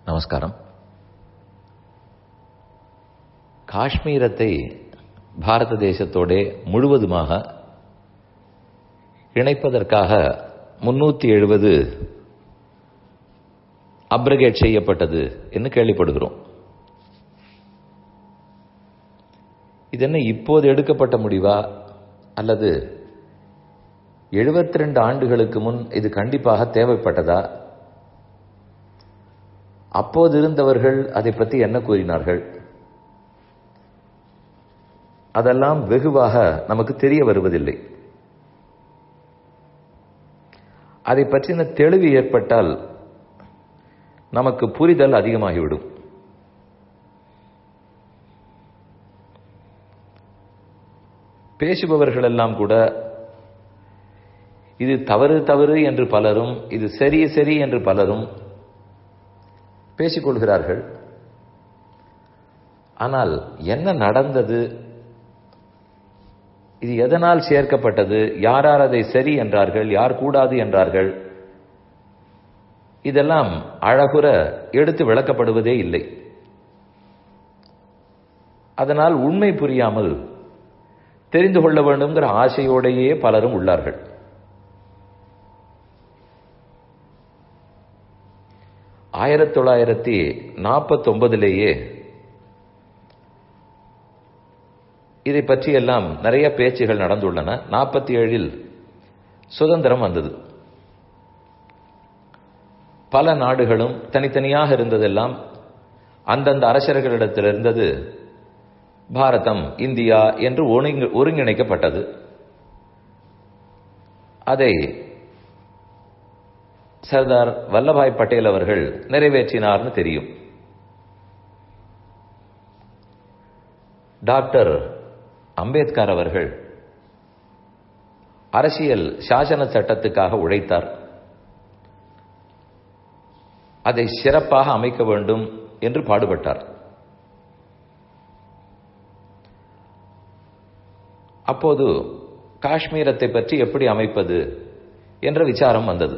நமஸ்காரம் காஷ்மீரத்தை பாரத தேசத்தோடே முழுவதுமாக இணைப்பதற்காக முன்னூத்தி எழுபது அப்ரகேட் செய்யப்பட்டது என்று கேள்விப்படுகிறோம் இது என்ன இப்போது எடுக்கப்பட்ட முடிவா அல்லது எழுபத்தி ரெண்டு ஆண்டுகளுக்கு முன் இது கண்டிப்பாக தேவைப்பட்டதா அப்போது இருந்தவர்கள் அதை பற்றி என்ன கூறினார்கள் அதெல்லாம் வெகுவாக நமக்கு தெரிய வருவதில்லை அதை பற்றின தெளிவு ஏற்பட்டால் நமக்கு புரிதல் அதிகமாகிவிடும் பேசுபவர்கள் எல்லாம் கூட இது தவறு தவறு என்று பலரும் இது சரி சரி என்று பலரும் பேசிக்கொள்கிறார்கள் ஆனால் என்ன நடந்தது இது எதனால் சேர்க்கப்பட்டது யார் யார் அதை சரி என்றார்கள் யார் கூடாது என்றார்கள் இதெல்லாம் அழகுற எடுத்து விளக்கப்படுவதே இல்லை அதனால் உண்மை புரியாமல் தெரிந்து கொள்ள வேண்டும்ங்கிற ஆசையோடையே பலரும் உள்ளார்கள் ஆயிரத்தி தொள்ளாயிரத்தி நாற்பத்தி ஒன்பதிலேயே இதை பற்றியெல்லாம் நிறைய பேச்சுகள் நடந்துள்ளன நாற்பத்தி ஏழில் சுதந்திரம் வந்தது பல நாடுகளும் தனித்தனியாக இருந்ததெல்லாம் அந்தந்த அரசர்களிடத்தில் இருந்தது பாரதம் இந்தியா என்று ஒருங்கிணைக்கப்பட்டது அதை சர்தார் வல்லபாய் பட்டேல் அவர்கள் நிறைவேற்றினார்னு தெரியும் டாக்டர் அம்பேத்கர் அவர்கள் அரசியல் சாசன சட்டத்துக்காக உழைத்தார் அதை சிறப்பாக அமைக்க வேண்டும் என்று பாடுபட்டார் அப்போது காஷ்மீரத்தை பற்றி எப்படி அமைப்பது என்ற விசாரம் வந்தது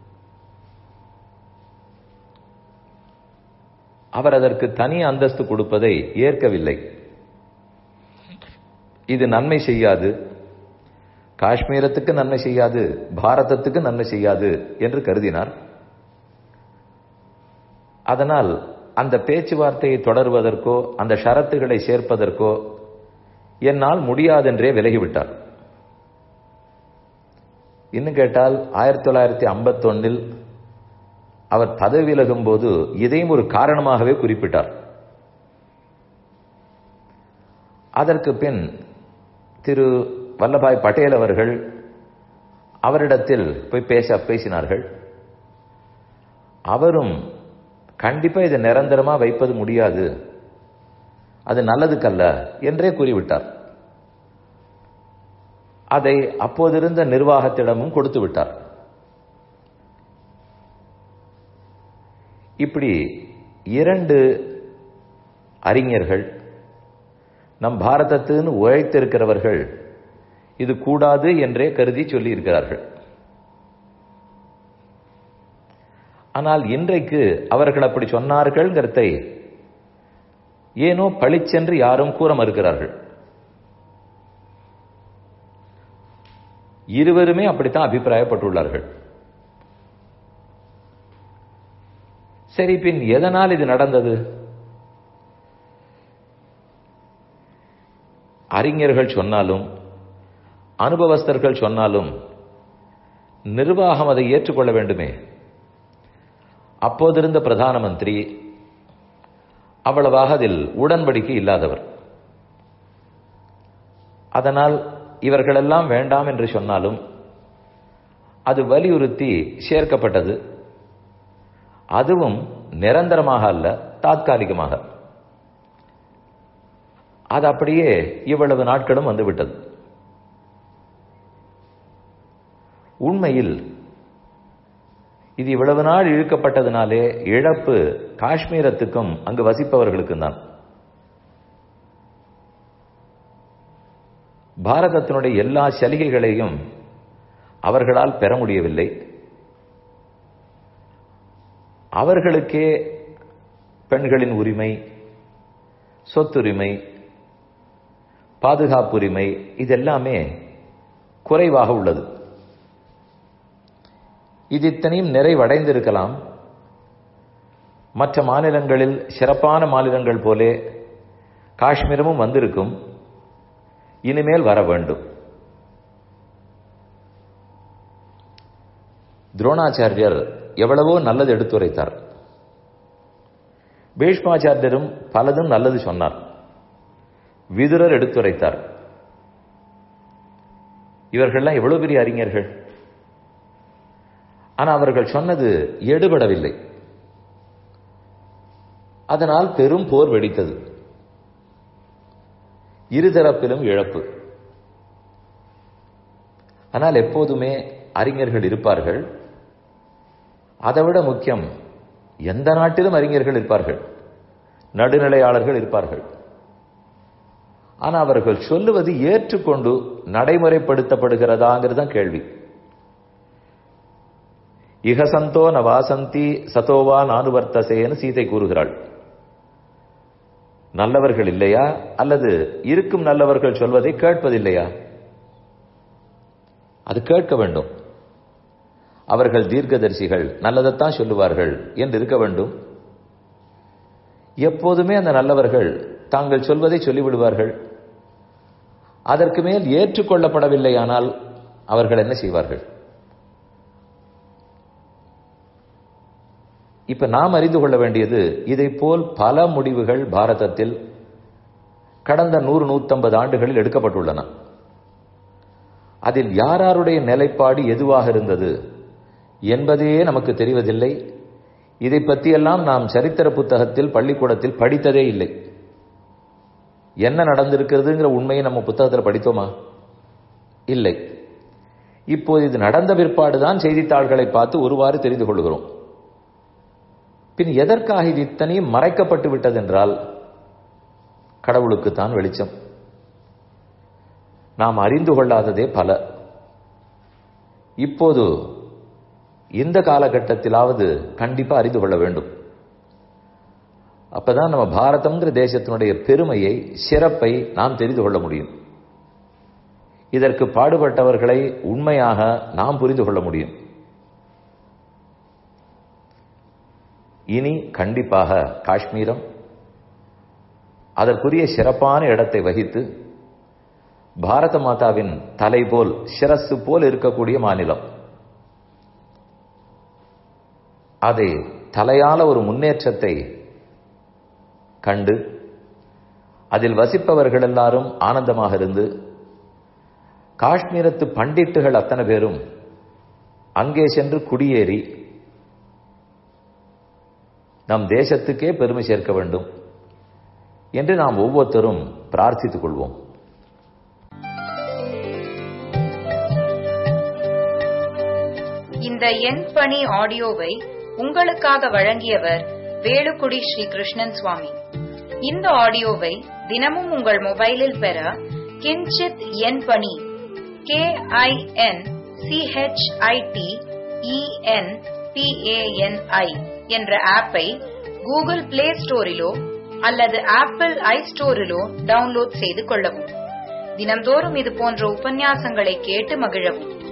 அவர் அதற்கு தனி அந்தஸ்து கொடுப்பதை ஏற்கவில்லை இது நன்மை செய்யாது காஷ்மீரத்துக்கு நன்மை செய்யாது பாரதத்துக்கு நன்மை செய்யாது என்று கருதினார் அதனால் அந்த பேச்சுவார்த்தையை தொடர்வதற்கோ அந்த ஷரத்துகளை சேர்ப்பதற்கோ என்னால் முடியாதென்றே விலகிவிட்டார் இன்னும் கேட்டால் ஆயிரத்தி தொள்ளாயிரத்தி ஐம்பத்தொன்னில் அவர் பதவி விலகும் போது இதையும் ஒரு காரணமாகவே குறிப்பிட்டார் அதற்கு பின் திரு வல்லபாய் பட்டேல் அவர்கள் அவரிடத்தில் போய் பேச பேசினார்கள் அவரும் கண்டிப்பா இதை நிரந்தரமா வைப்பது முடியாது அது நல்லதுக்கல்ல என்றே கூறிவிட்டார் அதை அப்போதிருந்த நிர்வாகத்திடமும் கொடுத்து விட்டார் இப்படி இரண்டு அறிஞர்கள் நம் பாரதத்துன்னு உழைத்திருக்கிறவர்கள் இது கூடாது என்றே கருதி சொல்லி இருக்கிறார்கள் ஆனால் இன்றைக்கு அவர்கள் அப்படி சொன்னார்கள்ங்கிறதை ஏனோ பழிச்சென்று யாரும் கூற மறுக்கிறார்கள் இருவருமே அப்படித்தான் அபிப்பிராயப்பட்டுள்ளார்கள் சரி பின் எதனால் இது நடந்தது அறிஞர்கள் சொன்னாலும் அனுபவஸ்தர்கள் சொன்னாலும் நிர்வாகம் அதை ஏற்றுக்கொள்ள வேண்டுமே அப்போதிருந்த பிரதான மந்திரி அவ்வளவாக அதில் உடன்படிக்கை இல்லாதவர் அதனால் இவர்களெல்லாம் வேண்டாம் என்று சொன்னாலும் அது வலியுறுத்தி சேர்க்கப்பட்டது அதுவும் நிரந்தரமாக அல்ல தாத்காலிகமாக அது அப்படியே இவ்வளவு நாட்களும் வந்துவிட்டது உண்மையில் இது இவ்வளவு நாள் இழுக்கப்பட்டதினாலே இழப்பு காஷ்மீரத்துக்கும் அங்கு வசிப்பவர்களுக்கும் தான் பாரதத்தினுடைய எல்லா சலுகைகளையும் அவர்களால் பெற முடியவில்லை அவர்களுக்கே பெண்களின் உரிமை சொத்துரிமை பாதுகாப்புரிமை இதெல்லாமே குறைவாக உள்ளது இது இத்தனையும் நிறைவடைந்திருக்கலாம் மற்ற மாநிலங்களில் சிறப்பான மாநிலங்கள் போலே காஷ்மீரமும் வந்திருக்கும் இனிமேல் வர வேண்டும் துரோணாச்சாரியர் எவ்வளவோ நல்லது எடுத்துரைத்தார் பீஷ்மாச்சாரியரும் பலதும் நல்லது சொன்னார் விதுரர் எடுத்துரைத்தார் இவர்கள்லாம் எவ்வளவு பெரிய அறிஞர்கள் ஆனா அவர்கள் சொன்னது எடுபடவில்லை அதனால் பெரும் போர் வெடித்தது இருதரப்பிலும் இழப்பு ஆனால் எப்போதுமே அறிஞர்கள் இருப்பார்கள் அதைவிட முக்கியம் எந்த நாட்டிலும் அறிஞர்கள் இருப்பார்கள் நடுநிலையாளர்கள் இருப்பார்கள் ஆனா அவர்கள் சொல்லுவது ஏற்றுக்கொண்டு நடைமுறைப்படுத்தப்படுகிறதாங்கிறது தான் கேள்வி இகசந்தோ ந வாசந்தி சதோவா நானுவர்த்தசேன்னு சீதை கூறுகிறாள் நல்லவர்கள் இல்லையா அல்லது இருக்கும் நல்லவர்கள் சொல்வதை கேட்பதில்லையா அது கேட்க வேண்டும் அவர்கள் தீர்க்கதரிசிகள் நல்லதைத்தான் சொல்லுவார்கள் என்று இருக்க வேண்டும் எப்போதுமே அந்த நல்லவர்கள் தாங்கள் சொல்வதை சொல்லிவிடுவார்கள் அதற்கு மேல் ஏற்றுக்கொள்ளப்படவில்லையானால் அவர்கள் என்ன செய்வார்கள் இப்ப நாம் அறிந்து கொள்ள வேண்டியது இதை போல் பல முடிவுகள் பாரதத்தில் கடந்த நூறு நூத்தம்பது ஆண்டுகளில் எடுக்கப்பட்டுள்ளன அதில் யாராருடைய நிலைப்பாடு எதுவாக இருந்தது என்பதே நமக்கு தெரிவதில்லை இதை பற்றியெல்லாம் நாம் சரித்திர புத்தகத்தில் பள்ளிக்கூடத்தில் படித்ததே இல்லை என்ன நடந்திருக்கிறதுங்கிற உண்மையை நம்ம புத்தகத்தில் படித்தோமா இல்லை இப்போது இது நடந்த பிற்பாடுதான் செய்தித்தாள்களை பார்த்து ஒருவாறு தெரிந்து கொள்கிறோம் பின் எதற்காக இது இத்தனையும் மறைக்கப்பட்டு விட்டதென்றால் கடவுளுக்குத்தான் வெளிச்சம் நாம் அறிந்து கொள்ளாததே பல இப்போது இந்த காலகட்டத்திலாவது கண்டிப்பா அறிந்து கொள்ள வேண்டும் அப்பதான் நம்ம பாரதம்ங்கிற தேசத்தினுடைய பெருமையை சிறப்பை நாம் தெரிந்து கொள்ள முடியும் இதற்கு பாடுபட்டவர்களை உண்மையாக நாம் புரிந்து கொள்ள முடியும் இனி கண்டிப்பாக காஷ்மீரம் அதற்குரிய சிறப்பான இடத்தை வகித்து பாரத மாதாவின் தலை போல் சிரசு போல் இருக்கக்கூடிய மாநிலம் அதை தலையால ஒரு முன்னேற்றத்தை கண்டு அதில் வசிப்பவர்கள் எல்லாரும் ஆனந்தமாக இருந்து காஷ்மீரத்து பண்டிட்டுகள் அத்தனை பேரும் அங்கே சென்று குடியேறி நம் தேசத்துக்கே பெருமை சேர்க்க வேண்டும் என்று நாம் ஒவ்வொருத்தரும் பிரார்த்தித்துக் கொள்வோம் இந்த எண் பணி ஆடியோவை உங்களுக்காக வழங்கியவர் வேலுக்குடி ஸ்ரீ கிருஷ்ணன் சுவாமி இந்த ஆடியோவை தினமும் உங்கள் மொபைலில் பெற கிஞ்சித் எண் பணி கே ஐ என் சிஹெச்ஐடி இஎன் பிஏஎன்ஐ என்ற ஆப்பை கூகுள் பிளே ஸ்டோரிலோ அல்லது ஆப்பிள் ஐ ஸ்டோரிலோ டவுன்லோட் செய்து கொள்ளவும் தினம்தோறும் இது போன்ற உபன்யாசங்களை கேட்டு மகிழவும்